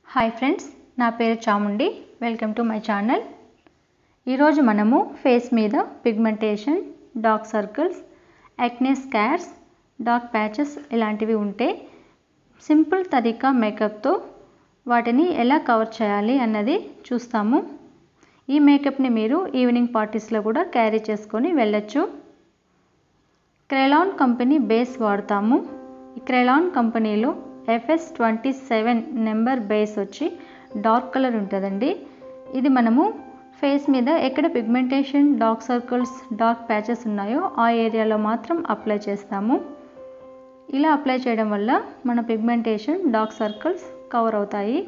hi friends నా పేరు Chamundi welcome to my channel ఈరోజు మనము ఫేస్ మీద pigmentation dark circles acne scars dark patches ఇలాంటివి ఉంటే సింపుల్ తరీకా మేకప్తో వాటిని ఎలా కవర్ చేయాలి అన్నది చూస్తాము ఈ మేకప్ని మీరు ఈవినింగ్ పార్టీస్లో కూడా క్యారీ చేసుకొని వెళ్ళొచ్చు క్రెలాన్ కంపెనీ బేస్ వాడతాము ఈ క్రెలాన్ కంపెనీలో FS twenty seven number base వచ్చి డార్క్ కలర్ ఉంటుందండి ఇది మనము ఫేస్ మీద ఎక్కడ pigmentation dark circles dark patches ఉన్నాయో ఆ ఏరియాలో మాత్రం అప్లై చేస్తాము ఇలా అప్లై చేయడం వల్ల మన పిగ్మెంటేషన్ డార్క్ సర్కిల్స్ కవర్ అవుతాయి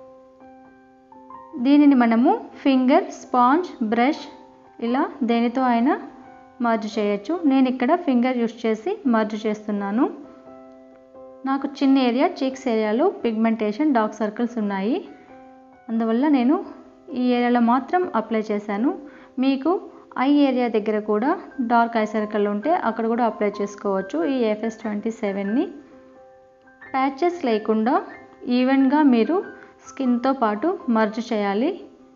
దీనిని మనము ఫింగర్ స్పాంజ్ బ్రష్ ఇలా దేనితో అయినా మర్జ్ చేయొచ్చు నేను ఇక్కడ ఫింగర్ యూస్ చేసి మర్జ్ చేస్తున్నాను నాకు చిన్న ఏరియా చీక్స్ ఏరియాలో పిగ్మెంటేషన్ డార్క్ సర్కిల్స్ ఉన్నాయి అందువల్ల నేను ఈ ఏరియాలో మాత్రం అప్లై చేశాను మీకు ఐ ఏరియా దగ్గర కూడా డార్క్ ఐ సర్కిల్ ఉంటే అక్కడ కూడా అప్లై చేసుకోవచ్చు ఈ ఎఫ్ఎస్ ట్వంటీ సెవెన్ని ప్యాచెస్ లేకుండా ఈవెన్గా మీరు స్కిన్తో పాటు మర్జ్ చేయాలి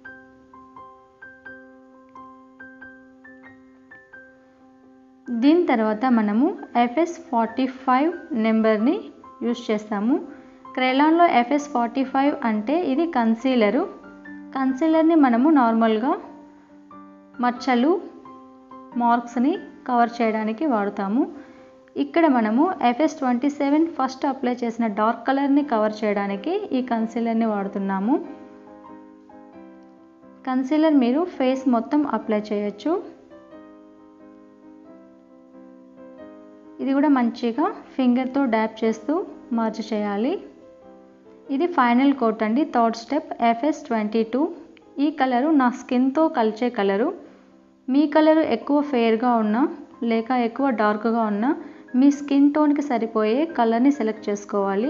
దీని తర్వాత మనము ఎఫ్ఎస్ ఫార్టీ ఫైవ్ నెంబర్ని యూస్ చేస్తాము క్రెలాన్లో ఎఫ్ఎస్ ఫార్టీ ఫైవ్ అంటే ఇది కన్సీలరు కన్సీలర్ని మనము నార్మల్గా మచ్చలు మార్క్స్ని కవర్ చేయడానికి వాడుతాము ఇక్కడ మనము FS twenty seven first apply చేసిన డార్క్ కలర్ని కవర్ చేయడానికి ఈ కన్సీలర్ని వాడుతున్నాము కన్సీలర్ మీరు ఫేస్ మొత్తం అప్లై చేయొచ్చు ఇది కూడా మంచిగా ఫింగర్తో డ్యాప్ చేస్తూ మర్జ్ చేయాలి ఇది ఫైనల్ కోట్ అండి third step FS twenty two ఈ కలరు నా స్కిన్తో కలిసే కలరు మీ కలరు ఎక్కువ ఫేర్గా ఉన్నా లేక ఎక్కువ డార్క్గా ఉన్నా మీ స్కిన్ టోన్కి సరిపోయే కలర్ని సెలెక్ట్ చేసుకోవాలి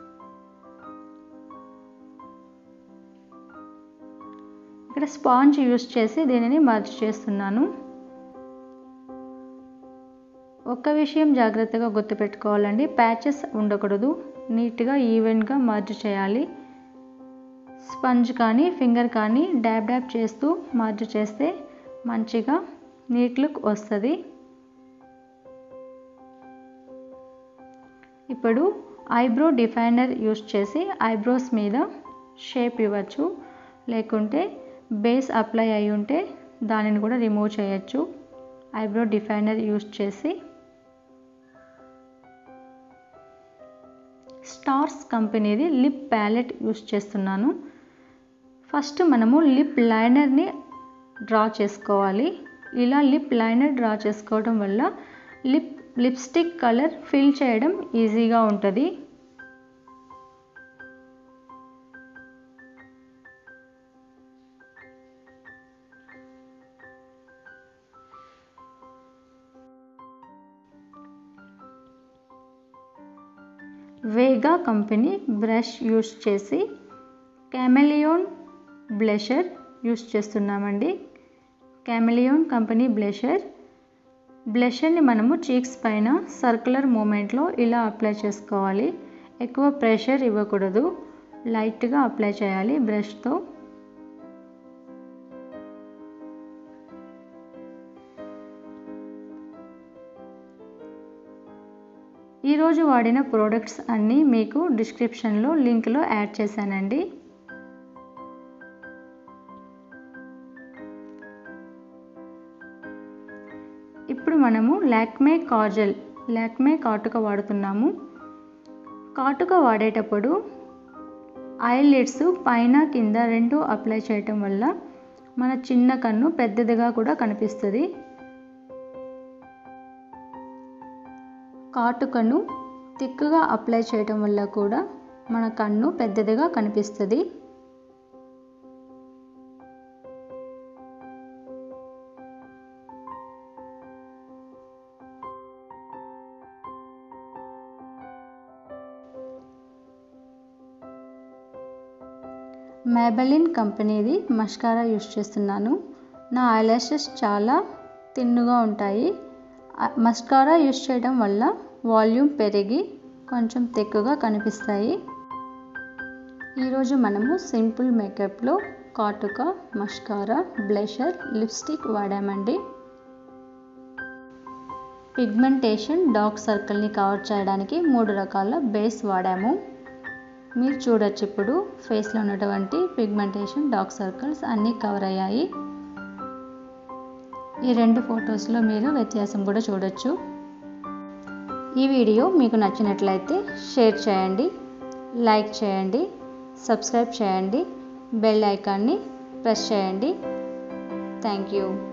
ఇక్కడ స్పాంజ్ యూస్ చేసి దీనిని మర్జ్ చేస్తున్నాను ఒక్క విషయం జాగ్రత్తగా గుర్తుపెట్టుకోవాలండి ప్యాచెస్ ఉండకూడదు నీట్గా ఈవెన్గా మర్జ్ చేయాలి స్పంజ్ కానీ ఫింగర్ కానీ డ్యాబ్ డ్యాబ్ చేస్తూ మర్జ్ చేస్తే మంచిగా నీట్ లుక్ వస్తుంది ఇప్పుడు ఐబ్రో డిఫైనర్ యూస్ చేసి ఐబ్రోస్ మీద షేప్ ఇవ్వచ్చు లేకుంటే బేస్ అప్లై అయి ఉంటే దానిని కూడా రిమూవ్ చేయొచ్చు ఐబ్రో డిఫైనర్ యూస్ చేసి స్టార్స్ కంపెనీది లిప్ ప్యాలెట్ యూస్ చేస్తున్నాను ఫస్ట్ మనము లిప్ లైనర్ని డ్రా చేసుకోవాలి ఇలా లిప్ లైనర్ డ్రా చేసుకోవడం వల్ల లిప్ లిప్స్టిక్ కలర్ ఫిల్ చేయడం ఈజీగా ఉంటుంది వేగా కంపెనీ బ్రష్ యూస్ చేసి క్యామెలియోన్ బ్లెషర్ యూస్ చేస్తున్నామండి క్యామెలియోన్ కంపెనీ బ్లెషర్ బ్లెషర్ని మనము చీక్స్ పైన సర్కులర్ మూమెంట్లో ఇలా అప్లై చేసుకోవాలి ఎక్కువ ప్రెషర్ ఇవ్వకూడదు లైట్గా అప్లై చేయాలి బ్రష్తో ఈరోజు వాడిన ప్రోడక్ట్స్ అన్నీ మీకు డిస్క్రిప్షన్లో లింక్లో యాడ్ చేశానండి ఇప్పుడు మనము లాక్మే కాజల్ లాక్మే కాటుక వాడుతున్నాము కాటుక వాడేటప్పుడు ఐలిడ్స్ పైన కింద రెండు అప్లై చేయటం వల్ల మన చిన్న కన్ను పెద్దదిగా కూడా కనిపిస్తుంది కాటుకను తిక్కుగా అప్లై చేయటం వల్ల కూడా మన కన్ను పెద్దదిగా కనిపిస్తుంది మ్యాబెలిన్ కంపెనీది మస్కారా యూస్ చేస్తున్నాను నా ఐలాషెస్ చాలా తిన్నుగా ఉంటాయి మస్కారా యూస్ చేయడం వల్ల వాల్యూమ్ పెరిగి కొంచెం తెక్కుగా కనిపిస్తాయి ఈరోజు మనము సింపుల్ మేకప్లో కాటుక మస్కారా బ్లషర్ లిప్స్టిక్ వాడామండి పిగ్మెంటేషన్ డార్క్ సర్కిల్ని కవర్ చేయడానికి మూడు రకాల బేస్ వాడాము మీరు చూడొచ్చు ఇప్పుడు ఫేస్లో ఉన్నటువంటి పిగ్మెంటేషన్ డార్క్ సర్కిల్స్ అన్నీ కవర్ అయ్యాయి ఈ రెండు ఫొటోస్లో మీరు వ్యత్యాసం కూడా చూడొచ్చు ఈ వీడియో మీకు నచ్చినట్లయితే షేర్ చేయండి లైక్ చేయండి సబ్స్క్రైబ్ చేయండి బెల్ ఐకాన్ని ప్రెస్ చేయండి థ్యాంక్ యూ